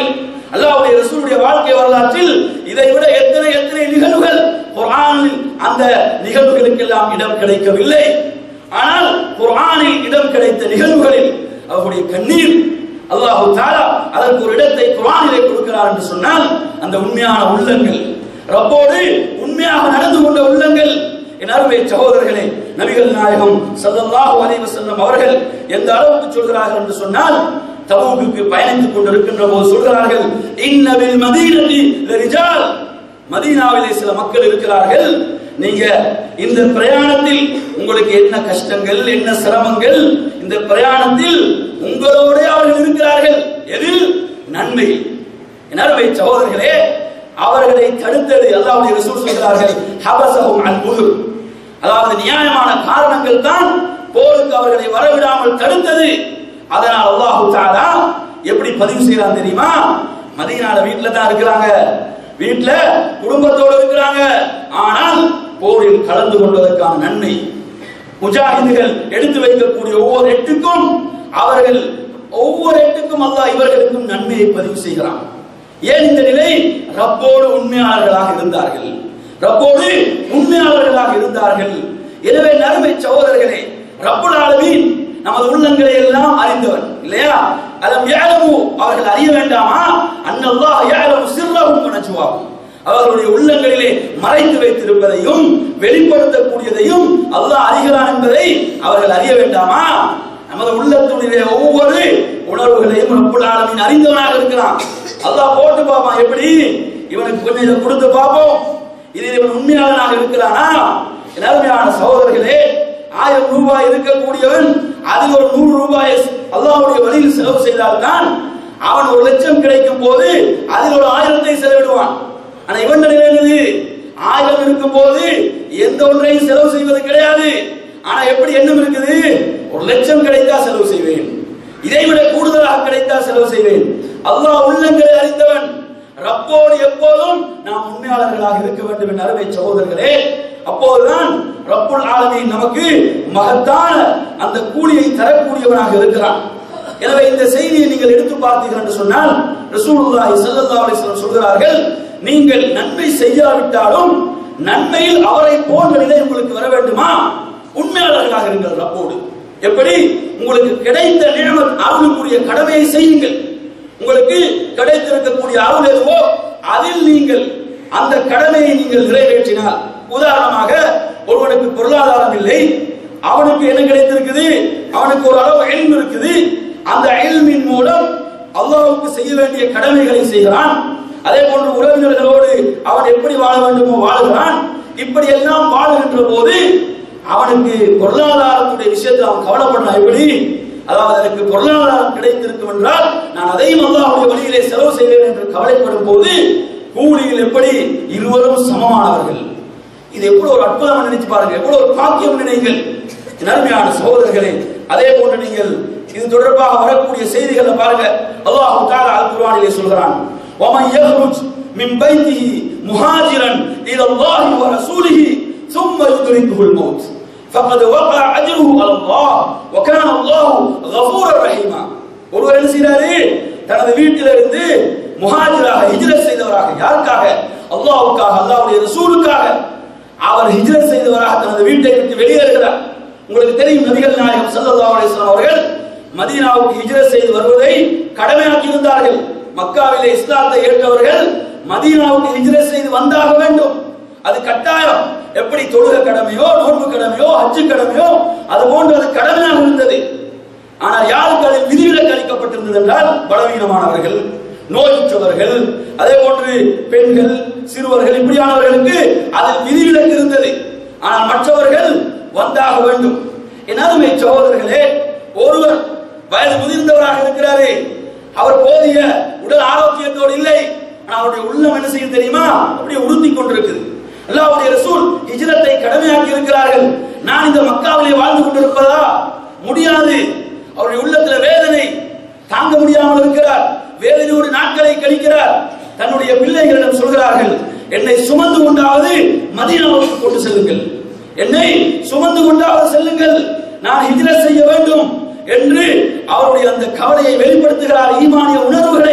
[SPEAKER 2] அல்லாஹ்வுடைய ரசூலுடைய வாழ்க்கை வரலாற்றில் இதை விட எத்தனை எத்தனை நிகழ்வுகள் குர்ஆனில் அந்த நிகழ்வுகளுக்கெல்லாம் இடம் கிடைக்கவில்லை ஆனால் குர்ஆனில் இடம் கிடைத்த நிகழ்வுகளில் அவருடைய கண்ணீர் அல்லாஹு தாலா அதற்கு ஒரு இடத்தை குர்ஆனிலே கொடுக்கிறார் என்று சொன்னால் அந்த உண்மையான உள்ளங்கள் ரப்போடு உண்மையாக நடந்து கொண்ட உள்ளங்கள் என் அருமை சகோதரர்களே நபிகள் நாயகம் ஸல்லல்லாஹு அலைஹி வஸல்லம் அவர்கள் எந்த அளவுக்கு சொல்கிறார்கள் என்று சொன்னால் தபூக்குக்கு பயணித்துக் கொண்டிருக்கின்ற போது சொல்கிறார்கள் இன்னபில் மதீனத்தி லரிஜால் மதீனாவிலே சில மக்கள் இருக்கிறார்கள் நீங்க இந்த பிரயாணத்தில் உங்களுக்கு என்ன கஷ்டங்கள் என்ன சிரமங்கள் இந்த பிரயாணத்தில் உங்களோட அவர்கள் இருக்கிறார்கள் எதில் நன்மை என் அருமை சகோதரர்களே அவர்களை தடுத்தது அல்லாஹ்வுடைய ரசூல் சொல்கிறார்கள் ஹபசஹும் அல் முதுர் அதாவது நியாயமான காரணங்கள் தான் போருக்கு அவர்களை வரவிடாமல் தடுத்தது அதனால் அல்லாஹு தஆலா எப்படி பதிவு செய்யலாம் தெரியுமா மதீனால வீட்ல தான் இருக்கிறாங்க வீட்ல குடும்பத்தோடு இருக்கிறாங்க ஆனால் போரில் கலந்து கொள்வதற்கான நன்மை முஜாஹிதுகள் எடுத்து வைக்கக்கூடிய ஒவ்வொரு எட்டுக்கும் அவர்கள் ஒவ்வொரு எட்டுக்கும் அல்லாஹ் இவர்களுக்கும் நன்மையை பதிவு செய்கிறான் ஏன் இந்த நிலை ரப்போடு உண்மையாளர்களாக இருந்தார்கள் ரப்போடு உண்மையாளர்களாக இருந்தார்கள் எனவே நறுமை சகோதரர்களே ரப்புல் ஆலமீன் நமது உள்ளங்களை எல்லாம் அறிந்தவன் இல்லையா அலம் யாலமு அவர்கள் அறிய வேண்டாமா அன்னல்லாஹ் யாலமு சிர்ரஹும் வ நஜ்வாஹும் அவர்களுடைய உள்ளங்களிலே மறைத்து வைத்திருப்பதையும் வெளிப்படுத்தக்கூடியதையும் அல்லாஹ் அறிகிறான் என்பதை அவர்கள் அறிய வேண்டாமா நமது உள்ளத்துடைய ஒவ்வொரு உணர்வுகளையும் ரப்புல் ஆலமீன் அறிந்தவனாக இருக்கிறான் அல்லாஹ் போட்டு பார்ப்பான் எப்படி இவனுக்கு கொஞ்சம் இதை கொடுத்து பார்ப்போம் இதில் இவன் உண்மையாளனாக இருக்கிறானா என் அருமையான சகோதரர்களே ஆயிரம் ரூபாய் இருக்கக்கூடியவன் அதில் ஒரு நூறு ரூபாய் அல்லாஹ்வுடைய வழியில் செலவு செய்தால்தான் அவன் ஒரு லட்சம் கிடைக்கும் போது அதில் ஒரு ஆயிரத்தை செலவிடுவான் ஆனா இவன் நிலைமை என்னது ஆயிரம் இருக்கும் போது எந்த ஒன்றையும் செலவு செய்வது கிடையாது ஆனா எப்படி எண்ணம் இருக்குது ஒரு லட்சம் கிடைத்தா செலவு செய்வேன் இதை விட கூடுதலாக கிடைத்தா செலவு செய்வேன் அல்லாஹ் உள்ளங்களை அறிந்தவன் ரப்போடு எப்போதும் நாம் உண்மையாளர்களாக இருக்க வேண்டும் என்ற அருமை சகோதரர்களே அப்போதுதான் ரப்புல் ஆலமீன் நமக்கு மகத்தான அந்த கூலியை தரக்கூடியவனாக இருக்கிறான் எனவே இந்த செய்தியை நீங்கள் எடுத்து பார்த்தீர்கள் என்று சொன்னால் ரசூலுல்லாஹி ஸல்லல்லாஹு அலைஹி வஸல்லம் சொல்கிறார்கள் நீங்கள் நன்மை செய்யாவிட்டாலும் நன்மையில் அவரை போன்ற நிலை உங்களுக்கு வர வேண்டுமா உண்மையாளர்களாக இருங்கள் ரப்போடு எப்படி உங்களுக்கு கிடைத்த நிழமத் அருளுக்குரிய கடமையை செய்யுங்கள் உங்களுக்கு கிடைத்திருக்கக்கூடிய அருள் எதுவோ அதில் நீங்கள் அந்த கடமையை நீங்கள் நிறைவேற்றினால் உதாரணமாக ஒருவனுக்கு பொருளாதாரம் இல்லை அவனுக்கு என்ன கிடைத்திருக்குது அவனுக்கு ஒரு அளவு எல்ம் இருக்குது அந்த எல்மின் மூலம் அல்லாஹ்வுக்கு செய்ய வேண்டிய கடமைகளை செய்கிறான் அதே போன்று உறவினர்களோடு அவன் எப்படி வாழ வேண்டுமோ வாழுகிறான் இப்படி எல்லாம் வாழுகின்ற போது அவனுக்கு பொருளாதாரத்துடைய விஷயத்தில் அவன் கவலைப்படுறான் எப்படி அதாவது எனக்கு பொருளாதாரம் கிடைத்திருக்கும் என்றால் நான் அதையும் அல்லாஹ்வுடைய வழியிலே செலவு செய்வேன் என்று கவலைப்படும் போது கூலியில் எப்படி இருவரும் சமமானவர்கள் இது எவ்வளவு ஒரு அற்புதமா நினைச்சு பாருங்க எவ்வளவு ஒரு பாக்கியம் நினைங்கள் என் அருமையான சகோதரர்களே அதே போன்று நீங்கள் இது தொடர்பாக வரக்கூடிய செய்திகளை பாருங்க அல்லாஹ் தஆலா அல் குர்ஆனிலே சொல்கிறான் ومن يخرج من بيته مهاجرا الى الله ورسوله ثم يدركه الموت فقد وقع اجره على الله وكان الله غفورا رحيما ஒருவர் என்ன செய்றாரு தனது வீட்டிலிருந்து முஹாஜிராக ஹிஜ்ரத் செய்தவராக யாருக்காக அல்லாஹ்வுக்காக அல்லாஹ்வுடைய ரசூலுக்காக அவர் ஹிஜ்ரத் செய்தவராக தனது வீட்டை விட்டு வெளியேறுகிறார் உங்களுக்கு தெரியும் நபிகள் நாயகம் ஸல்லல்லாஹு அலைஹி வஸல்லம் அவர்கள் மதீனாவுக்கு ஹிஜ்ரத் செய்து வருவதை கடமையாக்கி இருந்தார்கள் மக்காவிலே இஸ்லாத்தை ஏற்றவர்கள் மதீனாவுக்கு ஹிஜ்ரத் செய்து வந்தாக வேண்டும் அது கட்டாயம் எப்படி தொழுக கடமையோ நோன்பு கடமையோ ஹஜ்ஜு கடமையோ அது போன்று அது கடமையாக இருந்தது ஆனால் யாருக்கு அதில் விதிவிலக்கு அளிக்கப்பட்டிருந்தது என்றால் பலவீனமானவர்கள் நோயுற்றவர்கள் அதே போன்று பெண்கள் சிறுவர்கள் இப்படியானவர்களுக்கு அதில் விதிவிலக்கு இருந்தது ஆனால் மற்றவர்கள் வந்தாக வேண்டும் என் அருமை சகோதரர்களே ஒருவர் வயது முதிர்ந்தவராக இருக்கிறாரே அவர் போதிய உடல் ஆரோக்கியத்தோடு இல்லை ஆனால் அவருடைய உள்ளம் என்ன செய்யும் தெரியுமா அப்படியே உறுத்தி கொண்டிருக்குது அல்லாஹ்வுடைய ரசூல் ஹிஜ்ரத்தை கடமையாக்கி இருக்கிறார்கள் நான் இந்த மக்காவிலே வாழ்ந்து கொண்டிருப்பதா முடியாது அவருடைய உள்ளத்துல வேதனை தாங்க முடியாமல் இருக்கிறார் வேதனையோடு நாட்களை கழிக்கிறார் தன்னுடைய பிள்ளைகளிடம் சொல்கிறார்கள் என்னை சுமந்து கொண்டாவது மதீனாவுக்கு கொண்டு செல்லுங்கள் என்னை சுமந்து கொண்டாவது செல்லுங்கள் நான் ஹிஜ்ரத் செய்ய வேண்டும் என்று அவருடைய அந்த கவலையை வெளிப்படுத்துகிறார் ஈமானிய உணர்வுகளை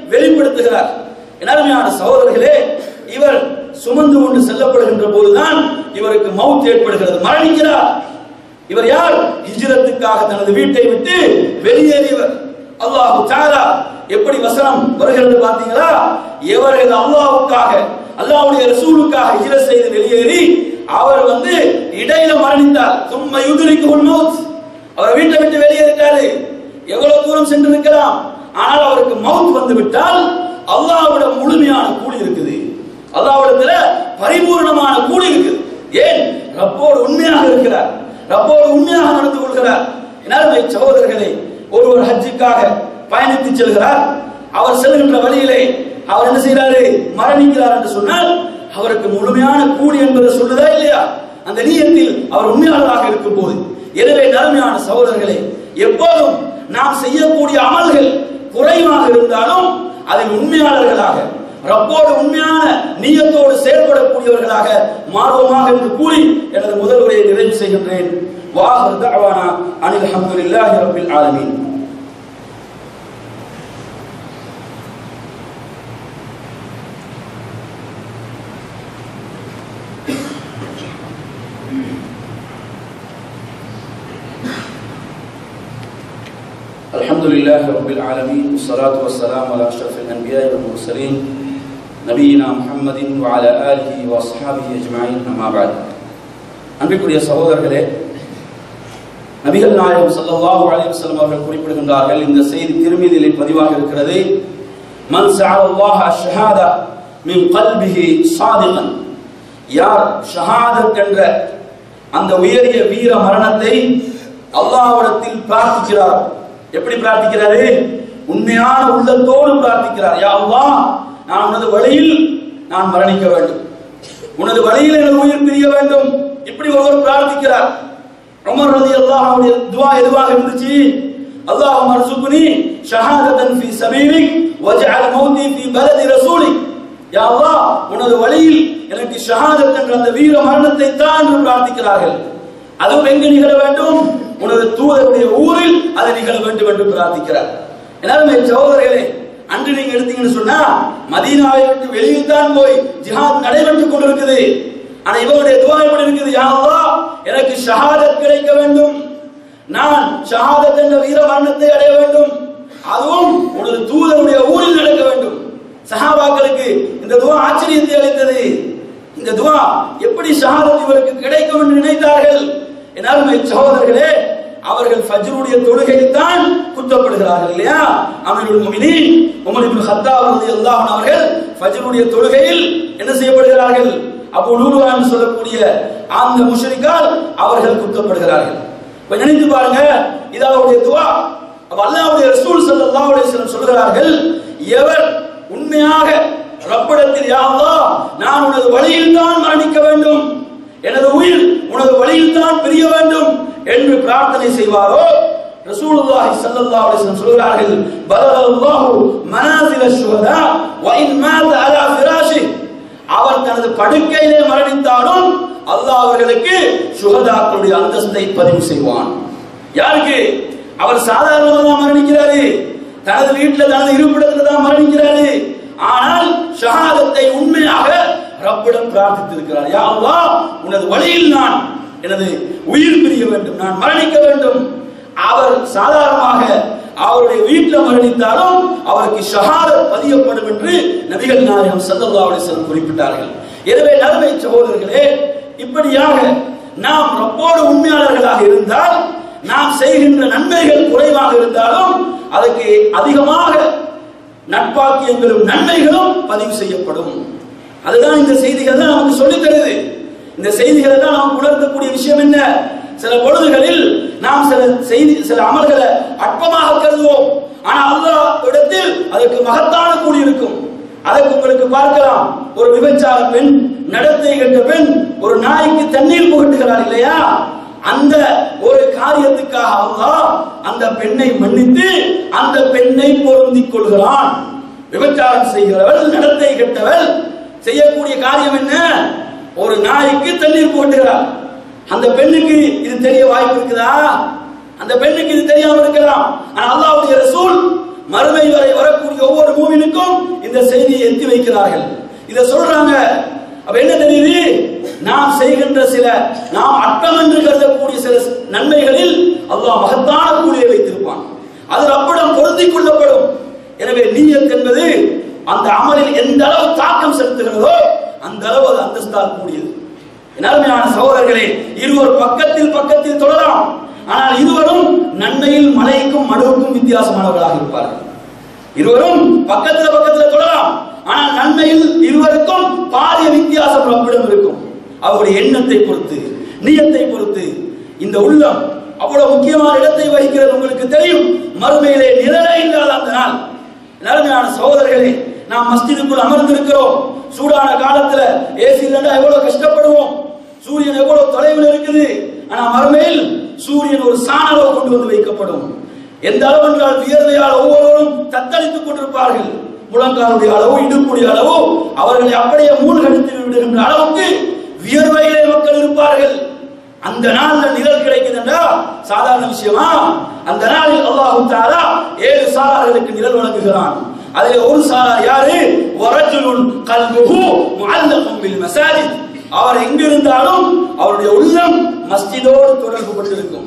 [SPEAKER 2] வெளிப்படுத்துகிறார் என் அருமையான சகோதரர்களே இவர் சுமந்து கொண்டு செல்லப்படுகின்ற போதுதான் இவருக்கு மவுத் ஏற்படுகிறது மரணிக்கிறார் இவர் யார் ஹிஜ்ரத்துக்காக தனது வீட்டை விட்டு வெளியேறியவர் அல்லாஹு தஆலா எப்படி வசனம் வருகிறது பாத்தீங்களா எவர்கள் அல்லாஹ்வுக்காக அல்லாஹ்வுடைய ரசூலுக்காக ஹிஜ்ரத் செய்து வெளியேறி அவர் வந்து இடையில மரணித்தார் தும்ம யுதுரிக்குல் மவுத் அவர் வீட்டை விட்டு வெளியேறிட்டாரு எவ்வளவு தூரம் சென்று இருக்கலாம் ஆனால் அவருக்கு மவுத் வந்து விட்டால் அல்லாஹ்வோட முழுமையான கூலி இருக்குது அல்லாஹ்விடத்துல பரிபூர்ணமான கூலி இருக்குது ஏன் ரப்போடு உண்மையாக இருக்கிறார் ரப்போடு உண்மையாக நடந்து கொள்கிறார் என்னாலுமே சகோதரர்களே ஒருவர் ஹஜ்ஜுக்காக பயணித்து செல்கிறார் அவர் செல்கின்ற வழியிலே அவர் என்ன செய்கிறாரு மரணிக்கிறார் என்று சொன்னால் அவருக்கு முழுமையான கூலி என்பதை சொல்லுதா இல்லையா அந்த நீயத்தில் அவர் உண்மையாளராக இருக்கும் போது எனவே நறுமையான சகோதரர்களே எப்போதும் நாம் செய்யக்கூடிய அமல்கள் குறைவாக இருந்தாலும் அதில் உண்மையாளர்களாக ரப்போடு உண்மையான நீயத்தோடு செயல்படக்கூடியவர்களாக மாறுவோமாக என்று கூறி எனது முதல் உரையை நிறைவு செய்கின்றேன் வாஹர் தஅவானா அனில் அல்ஹம்துலில்லாஹி ரப்பில் ஆலமீன் الحمد لله رب العالمين والصلاة والسلام على أشرف الأنبياء والمرسلين نبينا محمد وعلى آله وأصحابه أجمعين أما بعد அன்பிற்குரிய சகோதரர்களே நபிகள் நாயகம் ஸல்லல்லாஹு அலைஹி வஸல்லம் அவர்கள் குறிப்பிடுகின்றார்கள் இந்த செய்தி திருமீதியிலே பதிவாக இருக்கிறது மன் சஅலல்லாஹ ஷஹாதா மின் கல்பிஹி சாதிகன் யார் ஷஹாதத் என்ற அந்த உயரிய வீர மரணத்தை அல்லாஹ்விடத்தில் பிரார்த்திக்கிறார் எப்படி பிரார்த்திக்கிறாரு உண்மையான உள்ளத்தோடு பிரார்த்திக்கிறார் யா அல்லாஹ் நான் உனது வழியில் நான் மரணிக்க வேண்டும் உனது வழியில் எனது உயிர் பிரிய வேண்டும் இப்படி ஒருவர் பிரார்த்திக்கிறார் உமர் ரலியல்லாஹு அன்ஹுடைய துஆ எதுவாக இருந்துச்சு அல்லாஹ் மர்சுக்னி ஷஹாதத்தன் ஃபீ சபீலிக் வஜ்அல் மௌதி ஃபீ பலதி ரசூலிக் யா அல்லாஹ் உனது வழியில் எனக்கு ஷஹாதத் என்ற அந்த வீர மரணத்தை தான் என்று பிரார்த்திக்கிறார்கள் அதுவும் எங்கு நிகழ வேண்டும் உனது தூதருடைய ஊரில் அது நிகழ வேண்டும் என்று பிரார்த்திக்கிறார் எல்லாருமே சகோதரர்களே அன்று நீங்க எடுத்தீங்கன்னு சொன்னா மதீனாவை விட்டு வெளியில் தான் போய் ஜிஹாத் நடைபெற்றுக் கொண்டிருக்குது ஆனா இவருடைய துவா எப்படி இருக்குது யா அல்லாஹ் எனக்கு ஷஹாதத் கிடைக்க வேண்டும் நான் ஷஹாதத் என்ற வீர மரணத்தை அடைய வேண்டும் அதுவும் உனது தூதருடைய ஊரில் நடக்க வேண்டும் சஹாபாக்களுக்கு இந்த துவா ஆச்சரியத்தை அளித்தது இந்த துவா எப்படி ஷஹாதத் இவருக்கு கிடைக்கும் என்று நினைத்தார்கள் என் அருமை சகோதரர்களே அவர்கள் ஃபஜ்ருடைய தொழுகையில் தான் குத்தப்படுகிறார்கள் இல்லையா அமீருல் முஃமினீன் உமர் இப்னு கத்தாப் ரலியல்லாஹு அன்ஹு அவர்கள் ஃபஜ்ருடைய தொழுகையில் என்ன செய்யப்படுகிறார்கள் அபூ லூலுவா என்று சொல்லக்கூடிய அந்த முஷ்ரிக்கால் அவர்கள் குத்தப்படுகிறார்கள் இப்ப நினைத்து பாருங்க இது அவருடைய துவா அப்ப அல்லாஹ்வுடைய ரசூல் ஸல்லல்லாஹு அலைஹி வஸல்லம் சொல்கிறார்கள் எவர் உண்மையாக ரப்பிடத்தில் யா அல்லாஹ் நான் உனது வழியில் தான் மரணிக்க வேண்டும் எனது உயிர் உனது வழியில் தான் பிரிய வேண்டும் என்று பிரார்த்தனை செய்வாரோ ரசூலுல்லாஹி ஸல்லல்லாஹு அலைஹி வஸல்லம் சொல்கிறார்கள் பலகல்லாஹு மனாசில ஷுஹதா வ இன் மாத அலா ஃபிராஷி அவர் தனது படுக்கையிலே மரணித்தாலும் அல்லாஹ் அவர்களுக்கு சுகதாக்களுடைய அந்தஸ்தை பதிவு செய்வான் யாருக்கு அவர் சாதாரணமாக தான் மரணிக்கிறாரு தனது வீட்டில் தனது இருப்பிடத்தில் தான் மரணிக்கிறாரு ஆனால் ஷஹாதத்தை உண்மையாக ரப்பிடம் பிரார்த்தித்திருக்கிறார் யா அல்லாஹ் உனது வழியில் நான் எனது உயிர் பிரிய வேண்டும் நான் மரணிக்க வேண்டும் அவர் சாதாரணமாக அவருடைய வீட்டில் மரணித்தாலும் அவருக்கு ஷஹாதத் பதியப்படும் என்று நபிகள் நாயகம் ஸல்லல்லாஹு அலைஹி வஸல்லம் குறிப்பிட்டார்கள் எனவே நறுமை சகோதரர்களே இப்படியாக நாம் ரப்போடு உண்மையாளர்களாக இருந்தால் நாம் செய்கின்ற நன்மைகள் குறைவாக இருந்தாலும் அதுக்கு அதிகமாக நட்பாக்கியங்களும் நன்மைகளும் பதிவு செய்யப்படும் அதுதான் இந்த செய்திகள் தான் நமக்கு சொல்லித் தருது இந்த செய்திகளை தான் நமக்கு உணர்த்தக்கூடிய விஷயம் என்ன சில பொழுதுகளில் நாம் சில செய்தி சில அமல்களை அற்பமாக கருதுவோம் ஆனா அல்லாஹ் இடத்தில் அதற்கு மகத்தான கூலி இருக்கும் அதற்கு உங்களுக்கு பார்க்கலாம் ஒரு விபச்சார பெண் நடத்தை கெட்ட பெண் ஒரு நாய்க்கு தண்ணீர் புகட்டுகிறார் இல்லையா அந்த ஒரு காரியத்துக்காக அல்லாஹ் அந்த பெண்ணை மன்னித்து அந்த பெண்ணை பொருந்திக் கொள்கிறான் விபச்சாரம் செய்கிறவள் நடத்தை கெட்டவள் செய்யக்கூடிய காரியம் என்ன ஒரு நாய்க்கு தண்ணீர் போட்டுகிறார் அந்த பெண்ணுக்கு இது தெரிய வாய்ப்பு இருக்குதா அந்த பெண்ணுக்கு இது தெரியாம இருக்கலாம் ஆனா அல்லாஹ்வுடைய ரசூல் மறுமை வரை வரக்கூடிய ஒவ்வொரு மூவினுக்கும் இந்த செய்தியை எத்தி வைக்கிறார்கள் இதை சொல்றாங்க அப்ப என்ன தெரியுது நாம் செய்கின்ற சில நாம் அட்டம் என்று கருதக்கூடிய சில நன்மைகளில் அல்லாஹ் மகத்தான கூலியை வைத்திருப்பான் அது ரப்பிடம் பொருந்திக் கொள்ளப்படும் எனவே நீயத் என்பது அந்த அமலில் எந்த அளவு தாக்கம் செலுத்துகிறதோ அந்த அளவு அது அந்தஸ்தால் கூடியது என் அருமையான சகோதரர்களே இருவர் பக்கத்தில் பக்கத்தில் தொடரலாம் ஆனால் இருவரும் நன்மையில் மலைக்கும் மடுவுக்கும் வித்தியாசமானவர்களாக இருப்பார்கள் இருவரும் பக்கத்துல பக்கத்துல தொடரலாம் ஆனால் நன்மையில் இருவருக்கும் பாரிய வித்தியாசம் ரப்பிடம் இருக்கும் அவருடைய எண்ணத்தை பொறுத்து நியத்தை பொறுத்து இந்த உள்ளம் அவ்வளவு முக்கியமான இடத்தை வகிக்கிறது உங்களுக்கு தெரியும் மறுமையிலே நிழலே இல்லாத அந்த நாள் நறுமையான சகோதரர்களே நாம் மஸ்ஜிதுக்குள் அமர்ந்திருக்கிறோம் சூடான காலத்துல ஏசி இல்லைன்னா எவ்வளவு கஷ்டப்படுவோம் சூரியன் எவ்வளவு தொலைவில் இருக்குது ஆனா மறுமையில் சூரியன் ஒரு சாணளவு கொண்டு வந்து வைக்கப்படும் எந்த அளவு என்றால் வியர்வையால் ஒவ்வொருவரும் தத்தளித்துக் கொண்டிருப்பார்கள் முழங்காலுடைய அளவு இடுப்புடைய அளவு அவர்களை அப்படியே மூழ்கடித்து விடுகின்ற அளவுக்கு வியர்வையிலே மக்கள் இருப்பார்கள் அந்த நாள்ல நிழல் கிடைக்குதுன்றா சாதாரண விஷயமா அந்த நாளில் அல்லாஹு தாலா ஏழு சாரார்களுக்கு நிழல் வழங்குகிறான் அதில் ஒரு சாரார் யாரு வரஜுலுன் கல்புஹு முஅல்லகும் பில் மசாஜித் அவர் எங்க இருந்தாலும் அவருடைய உள்ளம் மஸ்ஜிதோடு தொடர்பு கொண்டிருக்கும்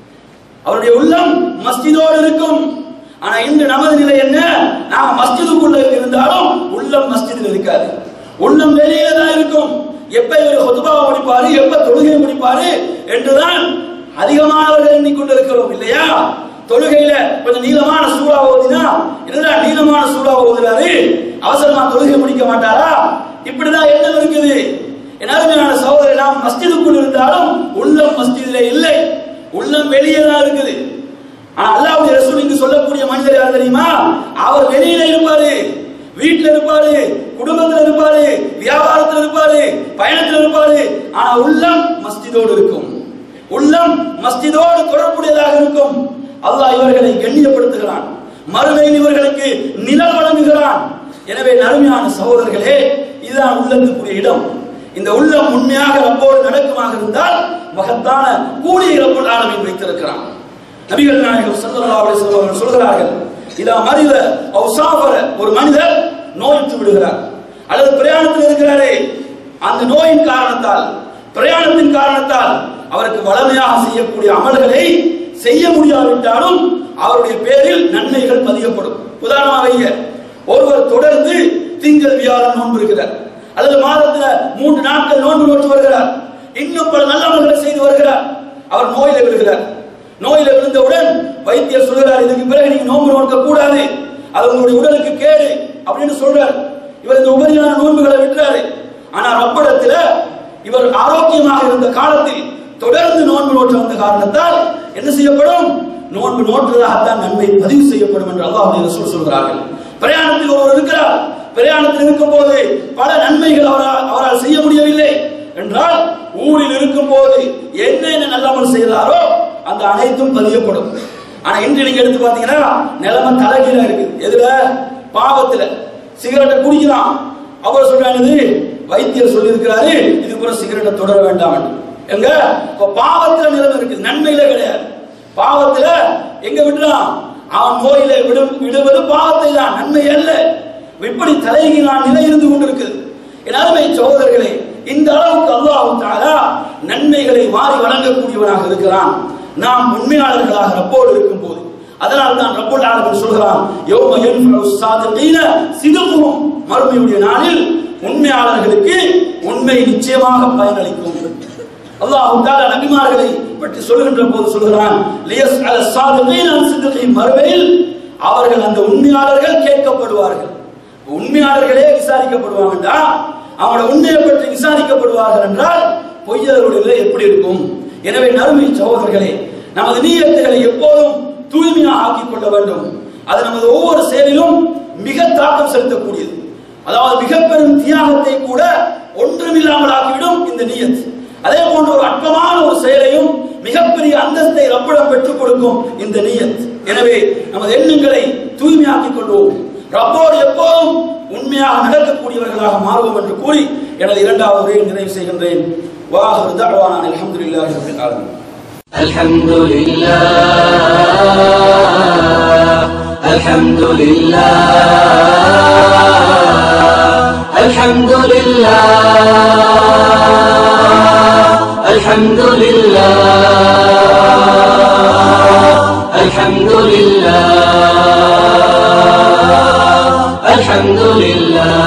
[SPEAKER 2] அவருடைய உள்ளம் மஸ்ஜிதோடு இருக்கும் ஆனா இன்று நமது நிலை என்ன நாம மஸ்ஜிதுக்குள்ள இருந்தாலும் உள்ளம் மஸ்ஜிதில் இருக்காது உள்ளம் வெளியில தான் இருக்கும் எப்ப இவர் ஹுதுபாவை முடிப்பாரு எப்ப தொழுகை முடிப்பாரு என்றுதான் அதிகமானவர்கள் எண்ணிக்கொண்டிருக்கிறோம் இல்லையா தொழுகையில கொஞ்சம் நீளமான சூறா ஓதினா என்னடா நீளமான சூறா ஓதுறாரு அவசரமா தொழுகை முடிக்க மாட்டாரா இப்படிதான் எண்ணம் இருக்குது என் அருமையான சகோதரர் நாம் மஸ்ஜிதுக்குள் இருந்தாலும் உள்ளம் மஸ்ஜிதிலே இல்லை உள்ளம் வெளியே தான் இருக்குது ஆனா அல்லாஹ்வுடைய ரசூல் இங்கு சொல்லக்கூடிய மனிதர் யார் தெரியுமா அவர் வெளியில இருப்பாரு வீட்டுல இருப்பாரு குடும்பத்துல இருப்பாரு வியாபாரத்துல இருப்பாரு பயணத்துல இருப்பாரு ஆனா உள்ளம் மஸ்ஜிதோடு இருக்கும் உள்ளம் மஸ்ஜிதோடு தொடர்புடையதாக இருக்கும் அல்லாஹ் இவர்களை கண்ணியப்படுத்துகிறான் மறுமையில் இவர்களுக்கு நிழல் வழங்குகிறான் எனவே நறுமையான சகோதரர்களே இதுதான் உள்ளத்துக்குரிய இடம் இந்த உள்ளம் உண்மையாக ரப்போடு நடக்குமாக இருந்தால் மகத்தான கூலியை ரப்பல் ஆலமீன் வைத்திருக்கிறான் நபிகள் நாயகம் ஸல்லல்லாஹு அலைஹி வஸல்லம் அவர்கள் சொல்கிறார்கள் இதா மரித அவ் சாஃபர ஒரு மனிதர் நோயுற்று விடுகிறார் அல்லது பிரயாணத்தில் இருக்கிறாரே அந்த நோயின் காரணத்தால் பிரயாணத்தின் காரணத்தால் அவருக்கு வளமையாக செய்யக்கூடிய அமல்களை செய்ய முடியாவிட்டாலும் அவருடைய பேரில் நன்மைகள் பதியப்படும் உதாரணமாக வைங்க ஒருவர் தொடர்ந்து திங்கள் வியாழன் நோன்பு இருக்கிறார் அல்லது மாதத்துல மூன்று நாட்கள் நோன்பு நோட்டு வருகிறார் இன்னும் பல நல்ல அமல்களை செய்து வருகிறார் அவர் நோயில விழுகிறார் நோயில விழுந்தவுடன் வைத்தியர் சொல்கிறார் இதுக்கு பிறகு நீங்க நோன்பு நோக்க கூடாது அது உங்களுடைய உடலுக்கு கேடு அப்படின்னு சொல்றார் இவர் இந்த உபரியான நோன்புகளை விட்டுறாரு ஆனா ரப்படத்துல இவர் ஆரோக்கியமாக இருந்த காலத்தில் தொடர்ந்து நோன்பு நோற்ற வந்த காரணத்தால் என்ன செய்யப்படும் நோன்பு நோற்றுவதாகத்தான் நன்மை பதிவு செய்யப்படும் என்று அல்லாஹ் ரசூல் சொல்கிறார்கள் பிரயாணத்தில் ஒருவர் இருக்கிறார் பிரயாணத்தில் இருக்கும் போது பல நன்மைகள் அவரால் அவரால் செய்ய முடியவில்லை என்றால் ஊரில் இருக்கும் போது என்னென்ன நல்லமல் செய்தாரோ அந்த அனைத்தும் பதியப்படும் ஆனா இன்று நீங்க எடுத்து பாத்தீங்கன்னா நிலைமை தலைகீழா இருக்கு எதுல பாவத்துல சிகரெட்டை குடிக்கிறான் அவர் சொல்றானது வைத்தியர் சொல்லியிருக்கிறாரு இது கூட சிகரெட்டை தொடர வேண்டாம் என்று. எங்க இப்ப பாவத்துல நிலைமை இருக்கு நன்மையில கிடையாது பாவத்துல எங்க விடுறான் அவன் நோயில விடும் விடுவது பாவத்தை தான் நன்மை அல்ல இப்படி தலைகீழான நிலை இருந்து கொண்டிருக்குது என் அருமை சகோதரர்களே இந்த அளவுக்கு அல்லாஹ் தஆலா நன்மைகளை வாரி வழங்கக்கூடியவனாக இருக்கிறான் நாம் உண்மையாளர்களாக ரப்போடு இருக்கும் போது அதனால் தான் ரப்பல் ஆலமீன் சொல்கிறான் யௌம யன்ஃபு ஸாதிகீன சிதுகுஹும் மறுமையுடைய நாளில் உண்மையாளர்களுக்கு உண்மை நிச்சயமாக பயனளிக்கும் அல்லாஹ் தஆலா நபிமார்களை பற்றி சொல்கின்ற போது சொல்கிறான் லியஸ் அல ஸாதிகீன சிதுகீன் மறுமையில் அவர்கள் அந்த உண்மையாளர்கள் கேட்கப்படுவார்கள் உண்மையாளர்களே விசாரிக்கப்படுவாங்கடா அவங்களோட உண்மையை பற்றி விசாரிக்கப்படுவார்கள் என்றால் பொய்யர்களுடைய நிலை எப்படி இருக்கும் எனவே நறுமை சகோதரர்களே நமது நீயத்துகளை எப்போதும் தூய்மையாக ஆக்கிக் கொள்ள வேண்டும் அது நமது ஒவ்வொரு செயலிலும் மிக தாக்கம் செலுத்தக்கூடியது அதாவது மிக பெரும் தியாகத்தை கூட ஒன்றுமில்லாமல் ஆக்கிவிடும் இந்த நீயத் அதே போன்ற ஒரு அற்பமான ஒரு செயலையும் மிகப்பெரிய அந்தஸ்தை ரப்பிடம் பெற்றுக் கொடுக்கும் இந்த நீயத் எனவே நமது எண்ணங்களை தூய்மையாக்கிக் கொள்வோம் ரப்போடு எப்போதும் உண்மையாக நடக்கக்கூடியவர்களாக மாறுவோம் என்று கூறி எனது இரண்டாவது உரையை நிறைவு செய்கின்றேன் வாஹர் தஅவானா அல்ஹம்துலில்லாஹி ரப்பில் ஆலமீன்
[SPEAKER 1] الحمد لله الحمد لله الحمد لله الحمد لله الحمد لله الحمد لله